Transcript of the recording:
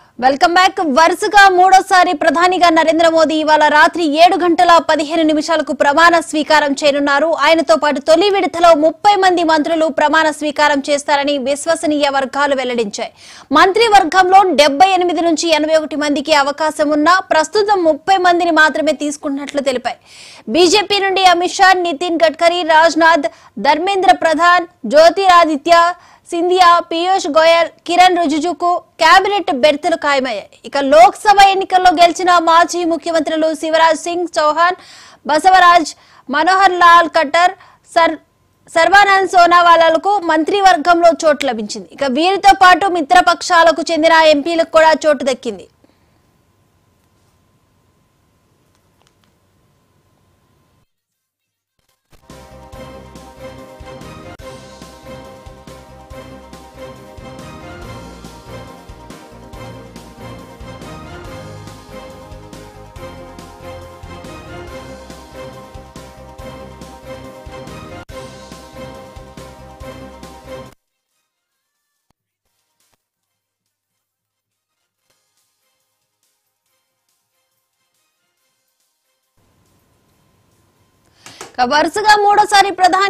welcome back వరుసగా మూడోసారి ప్రధానిగా నరేంద్ర మోదీ ఇవాళ రాత్రి ఏడు గంటల పదిహేను నిమిషాలకు ప్రమాణ స్వీకారం చేయనున్నారు ఆయనతో పాటు తొలి విడతలో ముప్పై మంది మంత్రులు ప్రమాణ స్వీకారం చేస్తారని విశ్వసనీయ వర్గాలు వెల్లడించాయి మంత్రివర్గంలో డెబ్బై ఎనిమిది నుంచి ఎనభై ఒకటి మందికి అవకాశం ఉన్నా ప్రస్తుతం ముప్పై మందిని మాత్రమే తీసుకున్నట్లు తెలిపాయి బీజేపీ నుండి అమిత్ షా నితిన్ గడ్కరీ రాజ్నాథ్ ధర్మేంద్ర ప్రధాన్ జ్యోతిరాదిత్య సింధియా పీయూష్ గోయల్ కిరణ్ రిజిజుకు కేబినెట్ బెర్తులు ఖాయమయ్యాయి ఇక లోక్సభ ఎన్నికల్లో గెలిచిన మాజీ ముఖ్యమంత్రులు శివరాజ్ సింగ్ చౌహాన్ బసవరాజ్ మనోహర్ లాల్ ఖట్టర్ సర్ సర్వానంద్ సోనావాలాలకు మంత్రివర్గంలో చోటు లభించింది ఇక వీరితో పాటు మిత్రపక్షాలకు చెందిన ఎంపీలకు కూడా చోటు దక్కింది ఇక వరుసగా మూడోసారి ప్రధాని